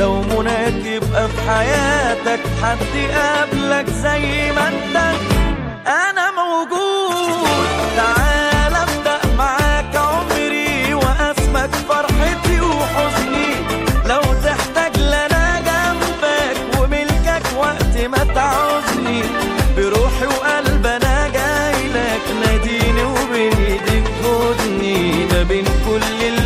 لو مناك يبقى في حياتك حد قابلك زي ما انت انا موجود تعال ابدا معاك عمري واسمك فرحتي وحزني لو تحتاج لنا جنبك وملكك وقت ما تعوزني بروحي وقلب انا جاي لك ناديني وبين ايديك خدني ما بين كل اللي